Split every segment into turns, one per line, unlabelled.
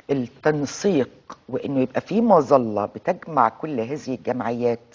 التنسيق وانه يبقى في مظله بتجمع كل هذه الجمعيات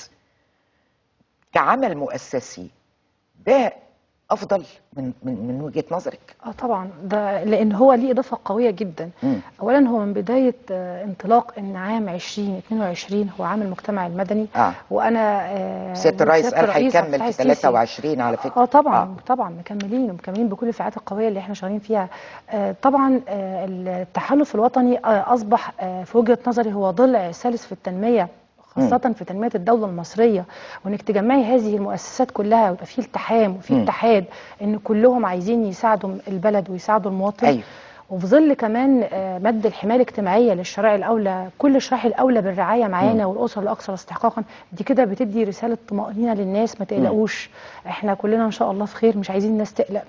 كعمل مؤسسي ده افضل من من من وجهه نظرك
اه طبعا ده لان هو ليه اضافه قويه جدا
مم.
اولا هو من بدايه آه، انطلاق ان عام 2022 هو عام المجتمع المدني
اه
وانا آه،
سياده الرئيس قال
الرئيس عبد
هيكمل
الفتاح
في
السيسي
23 على فكره
اه طبعا
آه.
آه. طبعا مكملين ومكملين بكل الفئات القويه اللي احنا شغالين فيها آه طبعا آه التحالف الوطني آه اصبح آه في وجهه نظري هو ضلع ثالث في التنميه خاصة في تنمية الدولة المصرية وانك تجمعي هذه المؤسسات كلها ويبقى في التحام وفي
مم.
اتحاد ان كلهم عايزين يساعدوا البلد ويساعدوا المواطن
أيوة.
وفي ظل كمان آه، مد الحمايه الاجتماعيه للشرائع الاولى كل الشرائح الاولى بالرعايه معانا والاسر الاكثر استحقاقا دي كده بتدي رساله طمانينه للناس ما تقلقوش احنا كلنا ان شاء الله في خير مش عايزين الناس تقلق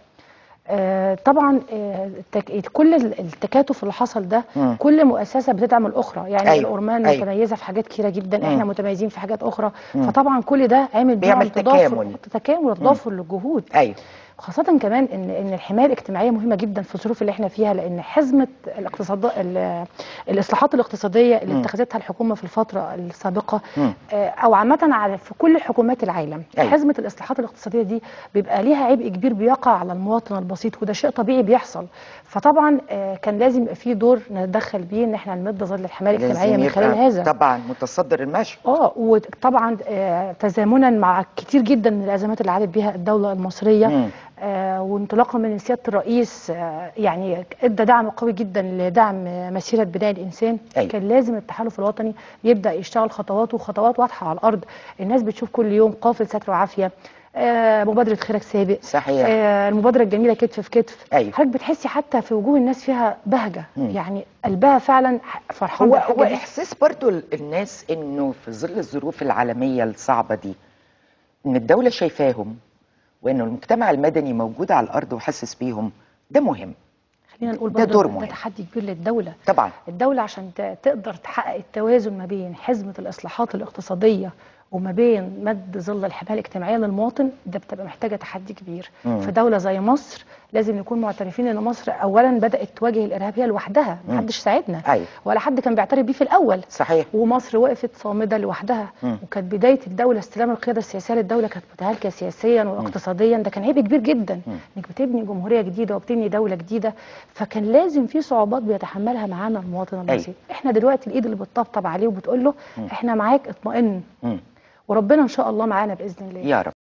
آه طبعا آه التك... كل ال- التكاتف اللي حصل ده
مم.
كل مؤسسه بتدعم الاخرى يعني
أيوة،
أيوة. الأورمان
أيوة.
متميزه في حاجات كتيره جدا
مم.
احنا متميزين في حاجات اخرى
مم.
فطبعا كل ده عامل
بيعمل
نوع تضافر-
تكامل.
تكامل وتضافر للجهود
ايوه
خاصة كمان ان ان الحماية الاجتماعية مهمة جدا في الظروف اللي احنا فيها لان حزمة الاقتصاد ال- الاصلاحات الاقتصادية اللي
مم.
اتخذتها الحكومة في الفترة السابقة
مم.
آه، او عامة على في كل حكومات العالم
أيوة.
حزمة الاصلاحات الاقتصادية دي بيبقى ليها عبء كبير بيقع على المواطن البسيط وده شيء طبيعي بيحصل فطبعا آه، كان لازم يبقى في دور نتدخل بيه ان احنا نمد ظل الحماية الاجتماعية
لازم
من خلال
يبقى
هذا
طبعا متصدر المشهد
اه وطبعا آه، تزامنا مع كتير جدا من الازمات اللي عادت بيها الدوله المصريه
مم.
آه، وانطلاقا من سياده الرئيس آه، يعني ادى دعم قوي جدا لدعم آه، مسيره بناء الانسان
أيوة.
كان لازم التحالف الوطني يبدا يشتغل خطوات وخطوات واضحه على الارض الناس بتشوف كل يوم قافل ستر وعافيه آه، مبادره خيرك سابق
صحيح.
آه، المبادره الجميله كتف في كتف
أيوة.
حضرتك بتحسي حتى في وجوه الناس فيها بهجه
مم.
يعني قلبها فعلا فرحان
هو
بالحاجة
هو
دي.
احساس برضو ال- الناس انه في ظل الظروف العالميه الصعبه دي ان الدوله شايفاهم وانه المجتمع المدني موجود على الارض وحاسس بيهم ده مهم
خلينا نقول
ده
برضه
دور
ده
مهم.
تحدي كبير للدوله
طبعا
الدولة عشان ت- تقدر تحقق التوازن ما بين حزمة الإصلاحات الاقتصادية وما بين مد ظل الحماية الاجتماعية للمواطن ده بتبقى محتاجة تحدي كبير
مم.
في دولة زي مصر لازم نكون معترفين ان مصر اولا بدات تواجه الارهاب هي لوحدها
مم.
محدش ساعدنا
أيوة.
ولا حد كان بيعترف بيه في الاول
صحيح
ومصر وقفت صامده لوحدها
مم.
وكانت بدايه الدوله استلام القياده السياسيه للدوله كانت متهالكه سياسيا واقتصاديا ده كان عبء كبير جدا
مم.
انك بتبني جمهوريه جديده وبتبني دوله جديده فكان لازم في صعوبات بيتحملها معانا المواطن البسيط احنا دلوقتي الايد اللي بتطبطب عليه وبتقول له احنا معاك اطمئن
مم.
وربنا ان شاء الله معانا باذن الله
يا رب